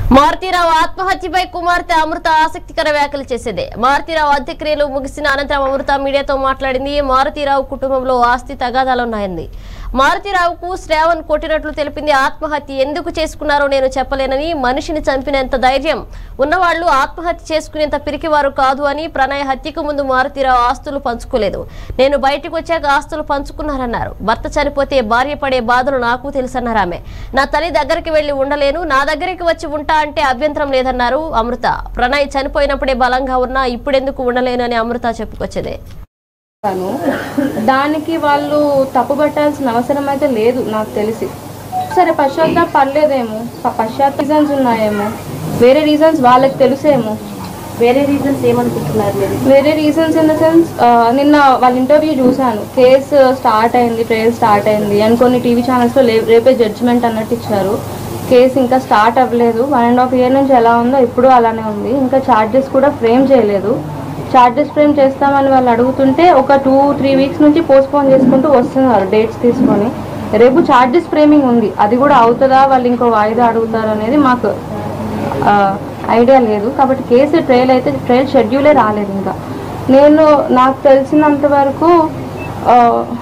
మారుతీరావు ఆత్మహత్యపై కుమార్తె అమృత ఆసక్తికర వ్యాఖ్యలు చేసేది మారుతీరావు అంత్యక్రియలు ముగిసిన అనంతరం అమృత మీడియాతో మాట్లాడింది మారుతీరావు కుటుంబంలో ఆస్తి తగాదాలున్నాయంది మారుతీరావుకు శ్రావణ్ కొట్టినట్లు తెలిపింది ఆత్మహత్య ఎందుకు చేసుకున్నారో నేను చెప్పలేనని మనిషిని చంపినంత ధైర్యం ఉన్నవాళ్లు ఆత్మహత్య చేసుకునేంత పిరికివారు కాదు అని ప్రణయ్ హత్యకు ముందు మారుతీరావు ఆస్తులు పంచుకోలేదు నేను బయటకు వచ్చాక ఆస్తులు పంచుకున్నారన్నారు భర్త చనిపోతే భార్య పడే బాధలు నాకు తెలుసన్నారు ఆమె నా తల్లి దగ్గరికి వెళ్లి ఉండలేను నా దగ్గరికి వచ్చి ఉంటా అంటే అభ్యంతరం లేదన్నారు అమృత ప్రణయ్ చనిపోయినప్పుడే బలంగా ఉన్నా ఇప్పుడెందుకు ఉండలేను అని అమృత చెప్పుకొచ్చేదే తాను దానికి వాళ్ళు తప్పుపట్టాల్సిన అవసరం అయితే లేదు నాకు తెలిసి సరే పశ్చాత్తాప పర్లేదేమో ప- పశ్చాత్తాప రీజన్స్ ఉన్నాయేమో వేరే రీజన్స్ వాళ్ళకి తెలుసేమో వేరే రీజన్స్ ఏమనుకుంటున్నారు మీరు వేరే రీజన్స్ ఇన్ ద సెన్స్ నిన్న వాళ్ళ ఇంటర్వ్యూ చూశాను కేసు స్టార్ట్ అయింది ట్రయల్ స్టార్ట్ అయింది అని కొన్ని టీవీ ఛానల్స్లో రేపే జడ్జిమెంట్ అన్నట్టు ఇచ్చారు కేసు ఇంకా స్టార్ట్ అవ్వలేదు వన్ అండ్ హాఫ్ ఇయర్ నుంచి ఎలా ఉందో ఇప్పుడు అలానే ఉంది ఇంకా ఛార్జెస్ కూడా ఫ్రేమ్ చేయలేదు ఛార్జెస్ ఫ్రేమ్ చేస్తామని వాళ్ళు అడుగుతుంటే ఒక టూ త్రీ వీక్స్ నుంచి పోస్ట్పోన్ చేసుకుంటూ వస్తున్నారు డేట్స్ తీసుకొని రేపు ఛార్జెస్ ఫ్రేమింగ్ ఉంది అది కూడా అవుతుందా వాళ్ళు ఇంకో వాయిదా అడుగుతారు అనేది మాకు ఐడియా లేదు కాబట్టి కేసు ట్రయల్ అయితే ట్రయల్ షెడ్యూలే రాలేదు ఇంకా నేను నాకు తెలిసినంత వరకు ఆ,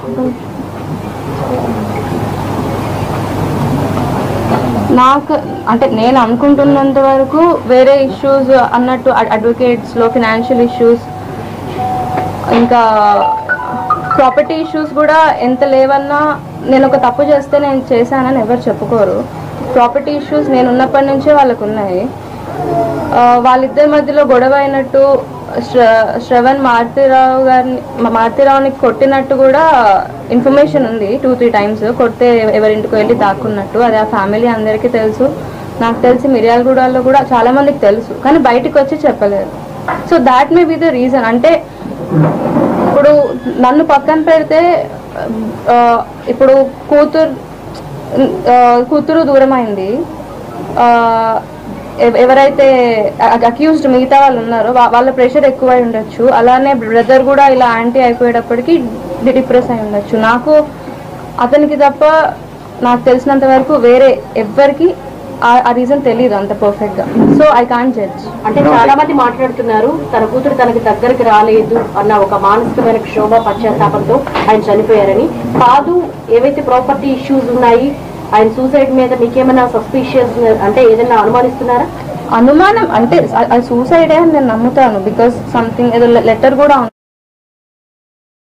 నాకు అంటే నేను అనుకుంటున్నంత వరకు వేరే ఇష్యూస్ అన్నట్టు అడ్వకేట్స్లో ఫినాన్షియల్ ఇష్యూస్ ఇంకా ప్రాపర్టీ ఇష్యూస్ కూడా ఎంత లేవన్నా నేను ఒక తప్పు చేస్తే నేను చేశానని ఎవరు చెప్పుకోరు ప్రాపర్టీ ఇష్యూస్ నేను ఉన్నప్పటి నుంచే వాళ్ళకు ఉన్నాయి ఆ, వాళ్ళిద్దరి మధ్యలో గొడవ అయినట్టు శ్ర- శ్రవణ్ మారుతిరావు గారిని మా మారుతిరావుని కొట్టినట్టు కూడా ఇన్ఫర్మేషన్ ఉంది టూ త్రీ టైమ్స్ కొడితే ఎవరింటికి వెళ్ళి దాక్కున్నట్టు అది ఆ ఫ్యామిలీ అందరికీ తెలుసు నాకు తెలిసి మిర్యాలగూడలో కూడా చాలా మందికి తెలుసు కానీ బయటికి వచ్చి చెప్పలేదు so that may be the reason అంటే ఇప్పుడు నన్ను పక్కన పెడితే ఆ, ఇప్పుడు కూతురు ఆ, కూతురు దూరం అయింది ఆ, ఎవ- ఎవరైతే అక్యూజ్డ్ మిగతా వాళ్ళు ఉన్నారో వా- వాళ్ళ ప్రెషర్ ఎక్కువై ఉండొచ్చు అలానే బ్రదర్ కూడా ఇలా యాంటీ అయిపోయేటప్పటికి డిప్రెస్ అయి ఉండొచ్చు నాకు అతనికి తప్ప నాకు తెలిసినంత వరకు వేరే ఎవ్వరికి ఆ- ఆ రీజన్ తెలియదు అంత పర్ఫెక్ట్ గా సో ఐ కాంట్ జడ్జ్ అంటే చాలా మంది మాట్లాడుతున్నారు తన కూతురు తనకి దగ్గరికి రాలేదు అన్న ఒక మానసికమైన క్షోభ పశ్చాత్తాపంతో ఆయన చనిపోయారని కాదు ఏవైతే ప్రాపర్టీ ఇష్యూస్ ఉన్నాయి ఆయన సూసైడ్ మీద మీకేమైనా సస్పిషియస్ అంటే ఏదైనా అనుమానిస్తున్నారా అనుమానం అంటే సూసైడే అని నేను నమ్ముతాను బికాస్ సంథింగ్ ఏదో లెటర్ కూడా ఉంది